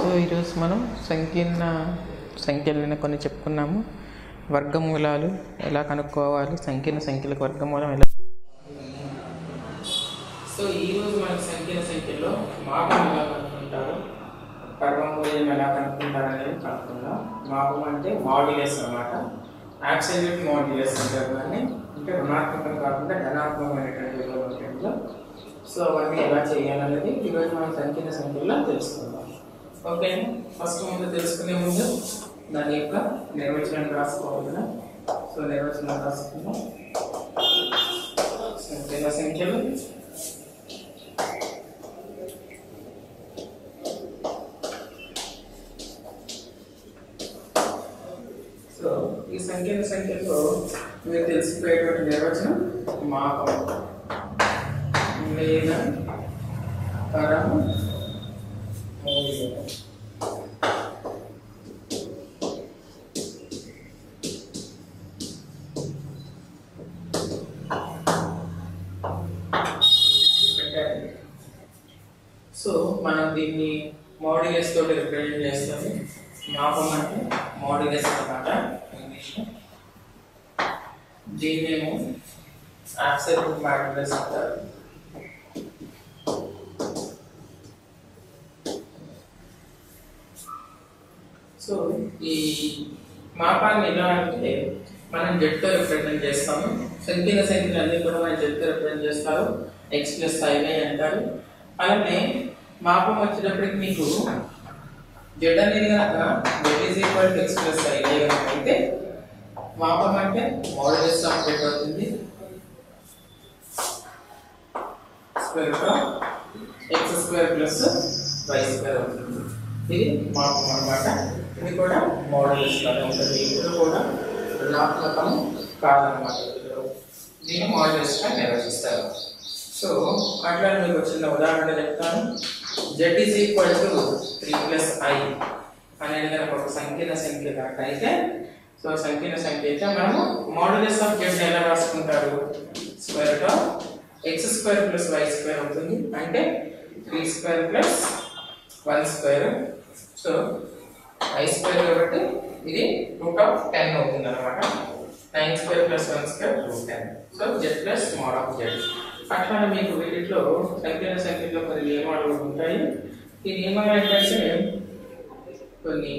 so ఈరోజు మనం సంకీర్ణ సంఖ్యలను కొన్ని చెప్పుకున్నాము వర్గమూలాలు ఎలా కనుక్కోవాలి సంకీర్ణ సంఖ్యలకు వర్గమూలం ఎలా సో ఈరోజు మన సంకీర్ణ సంఖ్యలో మాపం ఎలా కనుక్కుంటారు వర్గమూల్యం ఎలా కనుక్కుంటారు అనేది కనుక్కుందాం మాపం అంటే మాడ్యులస్ అన్నమాట యాబ్సల్యూట్ మాడ్యులస్ అంటారు దాన్ని అంటే రుణాత్మకం కాకుండా ధనాత్మకమైనటువంటి విలువలు ఉంటాయి సో అవన్నీ ఎలా చేయాలనేది ఈరోజు మనం సంకీర్ణ సంఖ్యలో తెలుసుకుందాం ఓకే ఫస్ట్ ముందు తెలుసుకునే ముందు దాని యొక్క నిర్వచనం రాసుకోవాలి కదా సో నిర్వచనం రాసుకుందాం సంకీర్ణ సంఖ్యలు సో ఈ సంకీర్ణ సంఖ్యలో మీరు తెలిసిపోయేటువంటి నిర్వచనం మాపం లేదా పరము మూల్యం సో మనం దీన్ని మోడ్యులస్ తోటి రిప్రజెంట్ చేస్తాము మాపం అంటే మోడ్యులస్ అన్నమాట ఇంగ్లీష్లో దీన్నేమో అబ్సల్యూట్ మాడ్యులస్ అంటారు సో ఈ మాపాన్ని ఎలా అంటే మనం జట్తో రిప్రజెంట్ చేస్తాము సంకీర్ణ సంఖ్యలు అన్ని కూడా మనం జట్తో రిప్రజెంట్ చేస్తారు ఎక్స్ ప్లస్ ఫైవ్ అంటారు అలానే మాపం వచ్చేటప్పటికి మీకు జడ్ అనేది కనుక z is equal to x plus five కనుక అయితే మాపం అంటే మోడల్స్ ఆఫ్ జడ్ అవుతుంది square of x square plus y square అవుతుంది ఇది మాపం అన్నమాట ఇది కూడా మోడల్స్ లాగా ఉంటుంది ఇది కూడా రుణాత్మకం కాదనమాట దీన్ని మోడల్స్ గా నిర్వచిస్తారు సో అట్లా మీకు చిన్న ఉదాహరణ చెప్తాను z is equal to three plus i అనేది కనుక ఒక సంకీర్ణ సంఖ్య కనుక అయితే సో సంకీర్ణ సంఖ్య అయితే మనము మోడల్స్ ఆఫ్ జెడ్ ఎలా రాసుకుంటారు square of x square plus y square అవుతుంది అంటే three square plus one square so i square కాబట్టి ఇది రూట్ ఆఫ్ టెన్ అవుతుంది అనమాట nine square plus one square root ten so z plus mod of z అట్లానే మీకు వీటిలో సంకీర్ణ సంఖ్యలో కొన్ని నియమాలు కూడా ఉంటాయి ఈ నియమాలు ఏంటంటే కొన్ని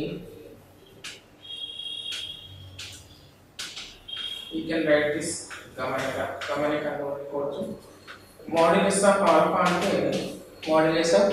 యూ కెన్ రైట్ దిస్ గమనిక గమనిక అనుకోవచ్చు మోడల్స్ ఆఫ్ ఆల్ఫా అంటే మోడల్స్ ఆఫ్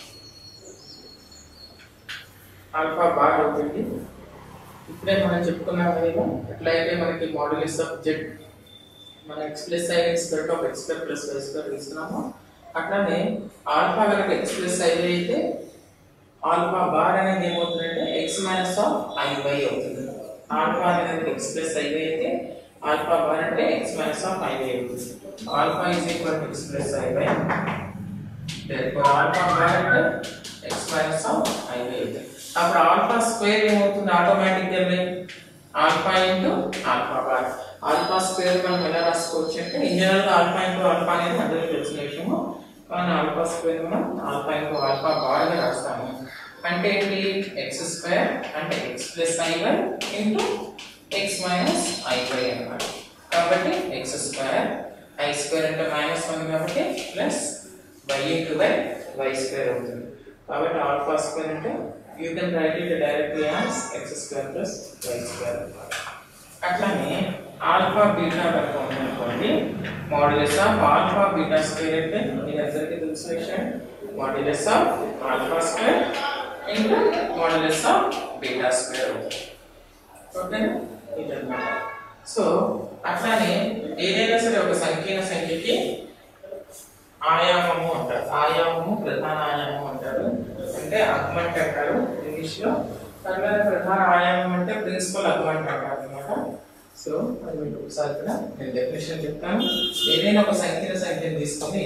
ఆల్ఫా బార్ అవుతుంది ఇప్పుడే మనం చెప్పుకున్నాం కదా ఎట్లయితే మనకి మోడల్స్ ఆఫ్ జెడ్ మన x plus i x square of x square plus y square తీసుకున్నాము అట్లానే ఆల్ఫా కనుక ఎక్స్ ప్లస్ ఐ అయితే ఆల్ఫా బార్ అనేది ఏమవుతుందంటే x minus of i y అవుతుంది ఆల్ఫా అనేది ఎక్స్ ప్లస్ ఐ అయితే ఆల్ఫా బార్ అంటే x minus of i y అవుతుంది alpha is equal to x plus i y therefore alpha bar అంటే x minus of i y అవుతుంది అప్పుడు alpha square ఏమవుతుంది ఆటోమేటిక్గా alpha into alpha bar alpha square మనం ఎలా రాసుకోవచ్చు అంటే ఇన్ జనరల్ గా ఆల్ఫా ఇంటూ ఆల్ఫా అనేది అందరికీ తెలిసిన విషయము కానీ ఆల్ఫా స్క్వేర్ మనం ఆల్ఫా ఇంటూ ఆల్ఫా బార్ గా రాస్తాము అంటే ఏంటి ఎక్స్ స్క్వేర్ అంటే x plus i y into x minus i y అన్నమాట కాబట్టి ఎక్స్ స్క్వేర్ ఐ స్క్వేర్ అంటే మైనస్ వన్ కాబట్టి plus y into y y square అవుతుంది కాబట్టి ఆల్ఫా స్క్వేర్ అంటే you can write it directly as x square plus y square అట్లానే alpha beta కనుక ఉందనుకోండి modulus of alpha beta square అంటే మీ అందరికీ తెలిసిన విషయం modulus of alpha square into modulus of beta square అవుతుంది ఓకేనా ఇదన్నమాట సో అట్లానే ఏదైనా సరే ఒక సంకీర్ణ సంఖ్యకి ఆయామము అంటారు ఆయామము ప్రధాన ఆయామం అంటారు అంటే అగ్మెంట్ అంటారు ఇంగ్లీష్ లో తర్వాత ప్రధాన ఆయామం అంటే ప్రిన్సిపల్ అగ్మెంట్ అంటారు అనమాట సో అది మీకు ఒకసారి ఇక్కడ నేను డెఫినేషన్ చెప్తాను ఏదైనా ఒక సంకీర్ణ సంఖ్యను తీసుకొని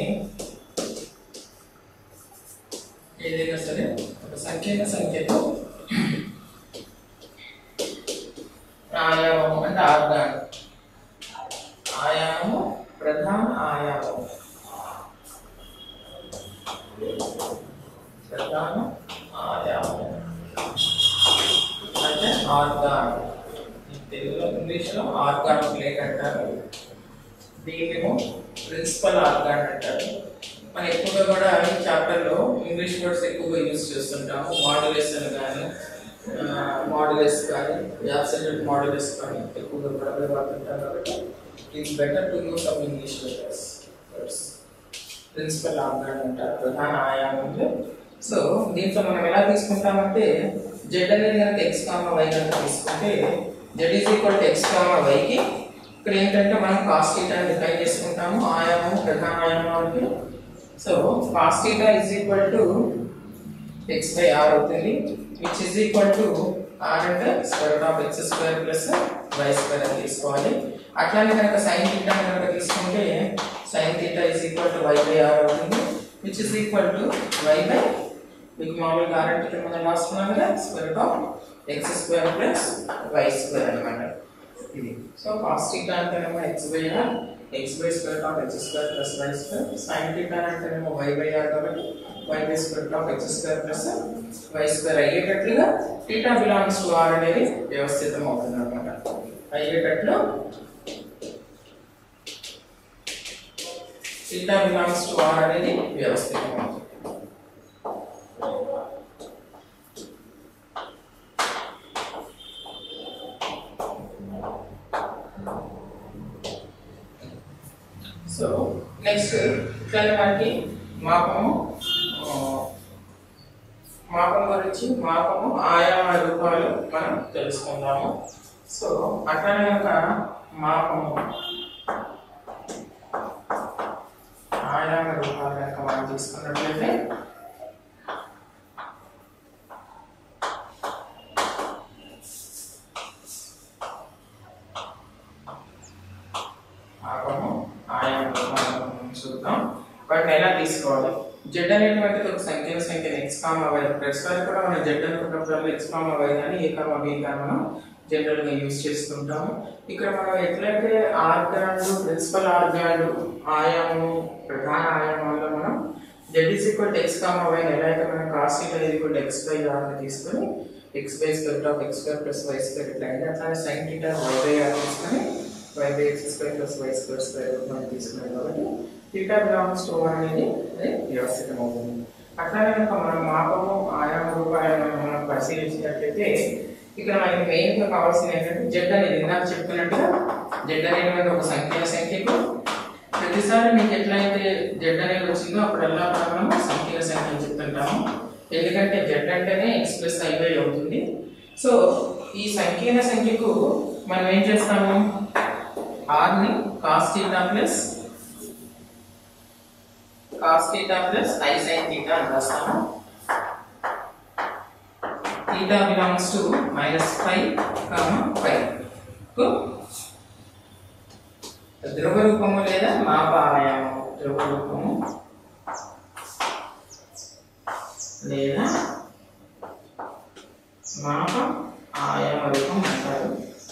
ఏదైనా సరే ఒక సంకీర్ణ సంఖ్యతో ఆయామము అంటే ఆర్గాన్ ఆయామము ప్రధాన ఆయామం ప్రధాన ఆయామం ఆర్గాన్ తెలుగులో ఇంగ్లీష్లో ఆర్గాన్ ప్లేట్ అంటారు దీన్నేమో ప్రిన్సిపల్ ఆర్గాన్ అంటారు మనం ఎక్కువగా కూడా ఈ చాప్టర్లో ఇంగ్లీష్ వర్డ్స్ ఎక్కువగా యూజ్ చేస్తుంటాము మాడ్యులేషన్ కానీ మాడ్యులేస్ కానీ యాబ్సల్యూట్ మాడ్యులేస్ కానీ ఎక్కువగా కూడా వాడుతుంటాం కాబట్టి it's better to use some English letters words principal ఆర్గాన్ అంటారు ప్రధాన ఆయామంలో సో దీంట్లో మనం ఎలా తీసుకుంటామంటే జెడ్ అనేది కనుక ఎక్స్ కామా వై కనుక తీసుకుంటే z is equal to x comma వైకి ఇక్కడ ఏంటంటే మనం కాస్ థీటా డిఫైన్ చేసుకుంటాము ఆయామం ప్రధాన ఆయామానికి so cos theta is equal to x by r అవుతుంది which is equal to r అంటే square of x square plus y square అని తీసుకోవాలి అట్లానే కనుక సైన్ థీటా కనుక తీసుకుంటే sine theta is equal to y by r అవుతుంది which is equal to y by మీకు మామూలుగా ఆర్ అంటే మనం రాసుకున్నాం కదా square of x square plus y square అనమాట ఇది సో కాస్ థీటా అంటేనేమో x by r x by square of x square plus y square sine theta అంటేనేమో వై బై ఆర్ కాబట్టి y by square of x square plus y square అయ్యేటట్లుగా theta belongs to r అనేది వ్యవస్థితం అవుతుంది అనమాట అయ్యేటట్లు theta belongs to r అనేది వ్యవస్థితం అవుతుంది సో నెక్స్ట్ ఇట్లా మనకి మాపము ఆ, మాపం గురించి మాపము ఆయామ రూపాలు మనం తెలుసుకుందాము సో అట్లనే కనుక మాపము ఆయామ రూపాలు కనుక మనం తీసుకున్నట్లయితే మాపము ఆయామ రూపాలు మనం చూద్దాం వాటిని ఎలా తీసుకోవాలి జెడ్ అనేటువంటిది ఒక సంఖ్యల సంఖ్య ఎక్స్ కామా వై ప్రతిసారి కూడా మనం జెడ్ అనుకున్నప్పుడు ఎక్స్ కామా వై కానీ ఏ కామా బి కానీ మనం జనరల్ గా యూజ్ చేస్తుంటాము ఇక్కడ మనం ఎట్లయితే ఆర్గాన్లు ప్రిన్సిపల్ ఆర్గాన్లు ఆయాము ప్రధాన ఆయామాల్లో మనం z is equal x comma y ఎలా అయితే మనం cos equal equal x by r తీసుకొని x by square of x square plus y square ఇట్లా అయింది అట్లానే sine theta y by r తీసుకొని y by x square plus y square square మనం తీసుకున్నాం కాబట్టి థీటా బిలాంగ్స్ టు వన్ అనేది అది వ్యవస్థితం అవుతుంది అట్లానే కనుక మనం మాపము ఆయామ రూపాయలను మనం పరిశీలించినట్లయితే ఇక్కడ మనకి మెయిన్ గా కావాల్సింది ఏంటంటే జెడ్ అనేది ఇందాక చెప్పుకున్నట్టుగా జెడ్ అనేది ఒక సంఖ్య సంఖ్యకు ప్రతిసారి మీకు ఎట్లయితే జెడ్ అనేది వచ్చిందో అప్పుడల్లా కూడా మనము సంఖ్యల సంఖ్య అని చెప్తుంటాము ఎందుకంటే జెడ్ అంటేనే ఎక్స్ ప్లస్ ఐవై అవుతుంది సో ఈ సంకీర్ణ సంఖ్యకు మనం ఏం చేస్తాము ఆర్ని cos theta plus cos theta plus i sine theta అని రాస్తాము theta belongs to minus five comma five కు ధ్రువ రూపము లేదా మాప ఆయామము ధ్రువ రూపము లేదా మాప ఆయామ రూపం అంటారు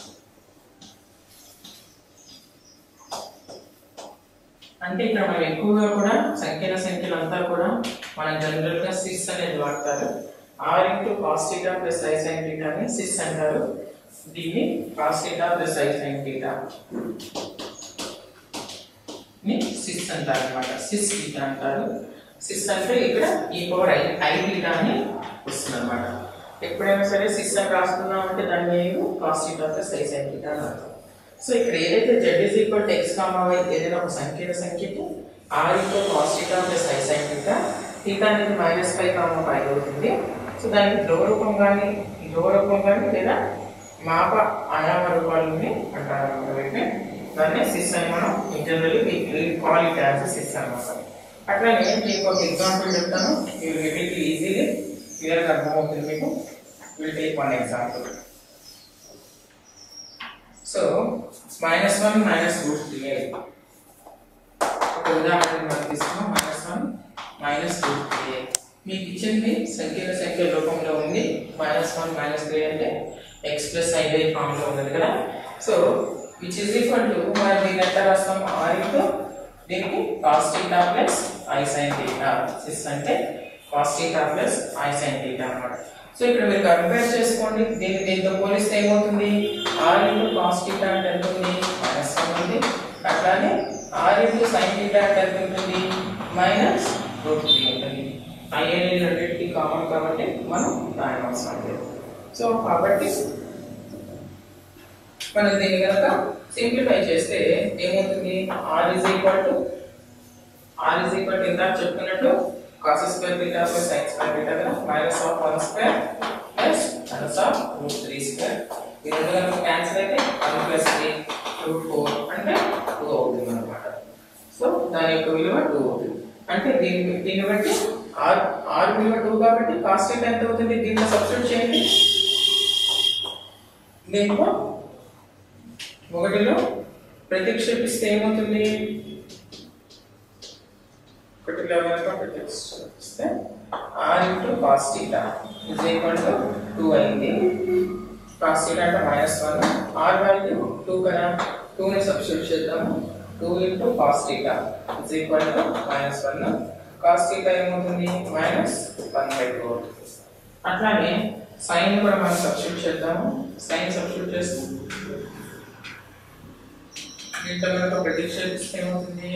అంటే ఇక్కడ మనం ఎక్కువగా కూడా సంఖ్యల సంఖ్యలు అంతా కూడా మనం జనరల్ గా సిస్ అనేది వాడతారు r into cos theta plus i sine theta అని సిస్ అంటారు దీన్ని cos theta plus i sine theta ని సిస్ అంటారు అనమాట సిస్ థీటా అంటారు సిస్ అంటే ఇక్కడ ఈ పవర్ ఐ ఐ థీటా అని వస్తుంది అనమాట ఎప్పుడైనా సరే సిస్ అని రాసుకున్నాం అంటే దాని మీద cos theta plus i sine theta అని అర్థం సో ఇక్కడ ఏదైతే z is equal to x comma y ఏదైనా ఒక సంకీర్ణ సంఖ్యకి r equal cos theta plus i sine theta theta అనేది మైనస్ ఫైవ్ కామా ఫైవ్ అవుతుంది సో దానికి ధ్రువ రూపం కానీ ధ్రువ రూపం కానీ లేదా మాప ఆయామ రూపాలని అంటారు అన్నమాట వీటిని దాన్ని సిస్ అని మనం internally we call it as cis అనమాట అట్లా నేను మీకు ఒక ఎగ్జాంపుల్ చెప్తాను యూ గెట్ ఇట్ ఈజీలీ క్లియర్గా అర్థమవుతుంది మీకు will take one example so minus one minus root three ఒక ఉదాహరణ మనం తీసుకున్నాం minus one minus root three మీకు ఇచ్చింది సంఖ్యల సంఖ్య రూపంలో ఉంది మైనస్ వన్ మైనస్ త్రీ అంటే ఎక్స్ ప్లస్ ఐ ఫామ్ లో ఉన్నది కదా so which is equal to మరి దీని ఎట్లా రాస్తాం ఆర్ ఇంటూ దీనికి cos theta plus i sine theta cis అంటే cos theta plus i sine theta అన్నమాట సో ఇక్కడ మీరు కంపేర్ చేసుకోండి దీన్ని దీంతో పోలిస్తే ఏమవుతుంది ఆర్ ఇంటూ కాస్ టీటా అంటే ఎంత ఉంది మైనస్ వన్ ఉంది అట్లానే ఆర్ ఇంటూ సైన్ టీటా అంటే ఎంత ఉంటుంది మైనస్ రూట్ త్రీ ఉంటుంది ఐఎన్ రెండింటికి కామన్ కాబట్టి మనం రాయడం అవసరం లేదు సో కాబట్టి మనం దీన్ని కనుక సింప్లిఫై చేస్తే ఏమవుతుంది r is equal to r is equal to ఇందాక చెప్పుకున్నట్టు cos square theta plus sine square theta కదా minus of one square plus minus of root three square ఈ రెండు కనుక క్యాన్సిల్ అయితే one plus three root four అంటే two అవుతుంది అనమాట సో దాని యొక్క విలువ టూ అవుతుంది అంటే దీన్ని దీన్ని బట్టి ఆర్ ఆర్ విలువ టూ కాబట్టి కాస్ట్ ఎంత అవుతుంది దీంట్లో సబ్స్టిట్యూట్ చేయండి దీంట్లో ఒకటిలో ప్రతిక్షేపిస్తే ఏమవుతుంది ఒకటిలో కనుక ప్రతిక్షేపిస్తే r into cos theta is equal to two అయింది కాస్ టీటా అంటే minus one r value two కదా టూని సబ్స్టిట్యూట్ చేద్దాము two into cos theta is equal to minus one cos theta ఏమవుతుంది మైనస్ వన్ బై టూ అవుతుంది అట్లానే sign కూడా మనం సబ్స్టిట్యూట్ చేద్దాము సైన్ సబ్స్టిట్యూట్ చేస్తే దీంట్లో కనుక ప్రతిక్షేపిస్తే ఏమవుతుంది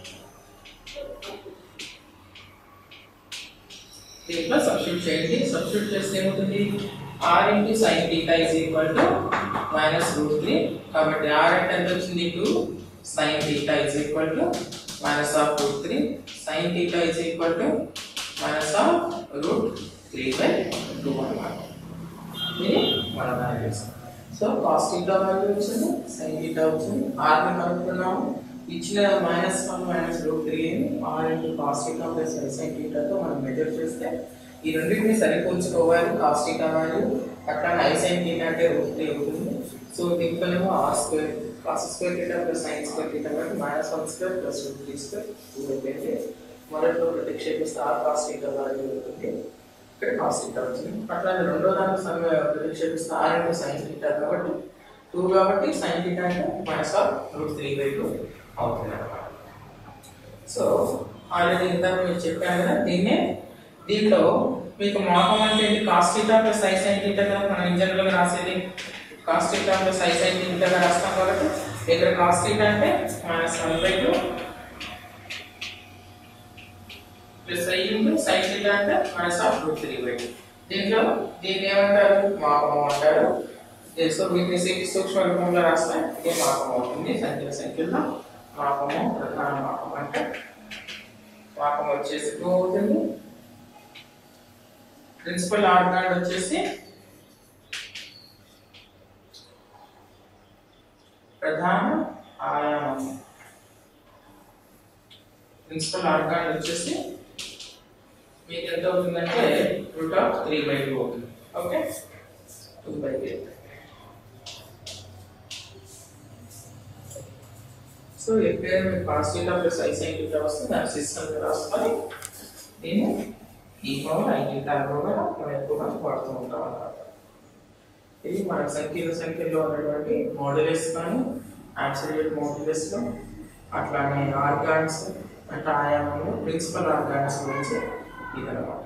దీంట్లో సబ్స్టిట్యూట్ చేయండి సబ్స్టిట్యూట్ చేస్తే ఏమవుతుంది r into sine theta is equal to minus root three కాబట్టి ఆర్ అంటే ఎంత వచ్చింది two sine theta is equal to minus of root three sine theta is equal to minus of root three by two అన్నమాట ఇది మన values so cos theta value వచ్చింది sine theta వచ్చింది r ని కనుక్కున్నాము ఇచ్చిన minus one minus root three r into cos theta plus sine టీటాతో మనం మెజర్ చేస్తే ఈ రెండింటిని సరిపోల్చుకోవాలి కాస్ టీటా వాల్యూ అట్లా ఐ సైన్ టీటా అంటే రూట్ త్రీ అవుతుంది సో దీంట్లోనేమో r square cos square theta plus sine square theta కాబట్టి minus one square plus root three square two అయిపోయింది మొదట్లో ప్రతిక్షేపిస్తే ఆర్ కాస్ టీటా వాల్యూ అవుతుంది ఇక్కడ కాస్ థీటా వచ్చింది అట్లానే రెండో దానికి సమయ ప్రతిక్షేపిస్తే ఆర్ ఇంటూ సైన్ థీటా కాబట్టి టూ కాబట్టి సైన్ థీటా అంటే minus of root three by two అవుతుంది అనమాట సో ఆల్రెడీ ఇందాక మీరు చెప్పాను కదా దీన్నే దీంట్లో మీకు మాపం అంటే ఏంటి కాస్ థీటా ప్లస్ సై సైన్ థీటా కదా మనం జనరల్గా రాసేది కాస్ థీటా ప్లస్ సై సైన్ థీటాగా రాస్తాం కాబట్టి ఇక్కడ కాస్ థీటా అంటే minus one by two plus i into sine theta అంటే minus of root three by two దీంట్లో దీన్ని ఏమంటారు మాపం అంటారు ఏ, సో వీటిని సీ- సూక్ష్మ రూపంలో రాస్తే ఇదే మాపం అవుతుంది సంఖ్యల సంఖ్యలో మాపము ప్రధాన మాపం అంటే మాపం వచ్చేసి టూ అవుతుంది ప్రిన్సిపల్ ఆర్గాన్ వచ్చేసి ప్రధాన ఆయామం ప్రిన్సిపల్ ఆర్గాన్ వచ్చేసి మీకు ఎంత అవుతుందంటే root of three by two అవుతుంది okay two by three so ఎప్పుడైనా మీకు cos theta plus i sine theta వస్తే దాని సిస్టమ్ రాసుకొని దీన్ని ఈ పవర్ ఐ థీటా కూడా మనం ఎక్కువగా వాడుతూ ఉంటాం అన్నమాట ఇది మన సంఖ్యల సంఖ్యలో ఉన్నటువంటి మోడలెస్ కానీ అబ్సల్యూట్ మోడలెస్లో అట్లానే ఆర్గాన్స్ అంటే ఆయామంలో ప్రిన్సిపల్ ఆర్గాన్స్ గురించి ఇదన్నమాట